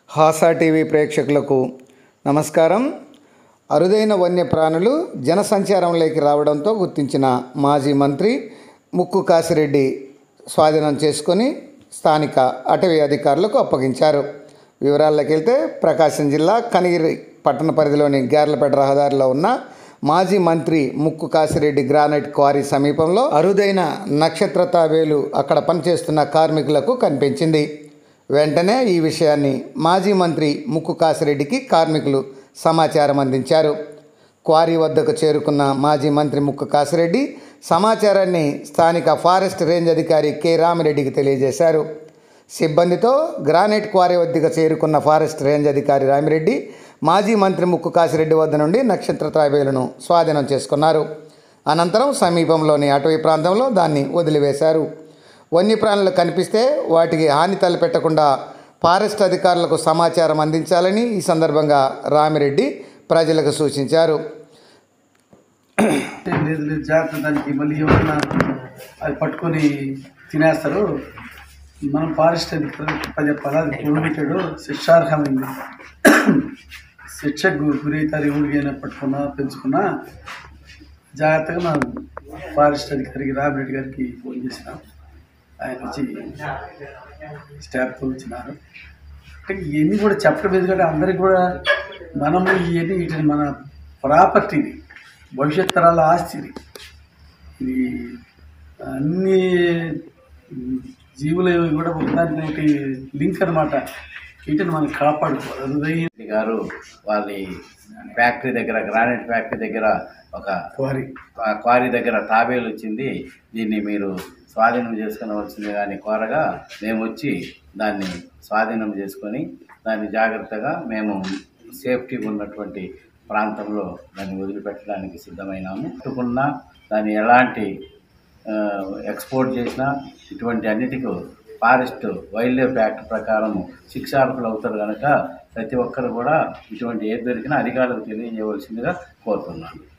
హాసా TV ప్రేక్షకులకు నమస్కారం అరుదైన వన్యప్రాణులు జనసంచారంలోకి రావడంతో గుర్తించిన మాజీ మంత్రి ముక్కు కాసిరెడ్డి స్వాధీనం చేసుకొని స్థానిక అటవీ అధికారులకు అప్పగించారు వివరాల్లోకి వెళ్తే ప్రకాశం జిల్లా కనిగిరి పట్టణ పరిధిలోని గేర్లపేట రహదారిలో ఉన్న మాజీ మంత్రి ముక్కు కాసిరెడ్డి గ్రానైట్ క్వారీ సమీపంలో అరుదైన నక్షత్ర తాబేలు అక్కడ పనిచేస్తున్న కార్మికులకు కనిపించింది వెంటనే ఈ విషయాన్ని మాజీ మంత్రి ముక్కు కాసిరెడ్డికి కార్మికులు సమాచారం అందించారు క్వారీ వద్దకు చేరుకున్న మాజీ మంత్రి ముక్కు కాసిరెడ్డి సమాచారాన్ని స్థానిక ఫారెస్ట్ రేంజ్ అధికారి కె రామిరెడ్డికి తెలియజేశారు సిబ్బందితో గ్రానైట్ క్వారీ వద్దకు చేరుకున్న ఫారెస్ట్ రేంజ్ అధికారి రామిరెడ్డి మాజీ మంత్రి ముక్కు కాసిరెడ్డి వద్ద నుండి నక్షత్ర తాబేలును స్వాధీనం చేసుకున్నారు అనంతరం సమీపంలోని అటవీ ప్రాంతంలో దాన్ని వదిలివేశారు వన్యప్రాణులు కనిపిస్తే వాటికి హాని తలపెట్టకుండా ఫారెస్ట్ అధికారులకు సమాచారం అందించాలని ఈ సందర్భంగా రామిరెడ్డి ప్రజలకు సూచించారు లేదు లేదు జాగ్రత్త దానికి మళ్ళీ ఎవరైనా అది పట్టుకొని తినేస్తారు మనం ఫారెస్ట్ అధికారులకు చెప్పాలి అది ప్రొహిబిటెడ్ శిక్షార్హమైంది శిక్షకు గురైతారు ఎవరికైనా పట్టుకున్నా పెంచుకున్నా జాగ్రత్తగా మనం ఫారెస్ట్ అధికారికి రామిరెడ్డి గారికి ఫోన్ చేసినాం ఆయన వచ్చి స్టాఫ్తో వచ్చినారు అంటే ఇవన్నీ కూడా చెప్పడం ఎందుకంటే అందరికి కూడా మనము ఇవన్నీ వీటిని మన ప్రాపర్టీని భవిష్యత్ తరాల ఆస్తిని ఇది అన్ని జీవులు కూడా ఒకదానికి ఒకటి లింక్ అనమాట వీటిని మనం కాపాడుకోవాలి హృదయం రెడ్డి గారు వాళ్ళ ఫ్యాక్టరీ దగ్గర గ్రానైట్ ఫ్యాక్టరీ దగ్గర ఒక క్వారీ ఆ క్వారీ దగ్గర తాబేలు వచ్చింది దీన్ని మీరు స్వాధీనం చేసుకునవలసింది కానీ కోరగా మేము వచ్చి దాన్ని స్వాధీనం చేసుకొని దాన్ని జాగ్రత్తగా మేము సేఫ్టీ ఉన్నటువంటి ప్రాంతంలో దాన్ని వదిలిపెట్టడానికి సిద్ధమైనాము పట్టుకున్నా దాన్ని ఎలాంటి ఆ, ఎక్స్పోర్ట్ చేసినా ఇటువంటి అన్నిటికీ ఫారెస్ట్ వైల్డ్ లైఫ్ యాక్ట్ ప్రకారం శిక్షార్హులు అవుతారు కనుక ప్రతి ఒక్కరు కూడా ఇటువంటి ఏది దొరికినా అధికారులకు తెలియజేయవలసిందిగా కోరుతున్నాను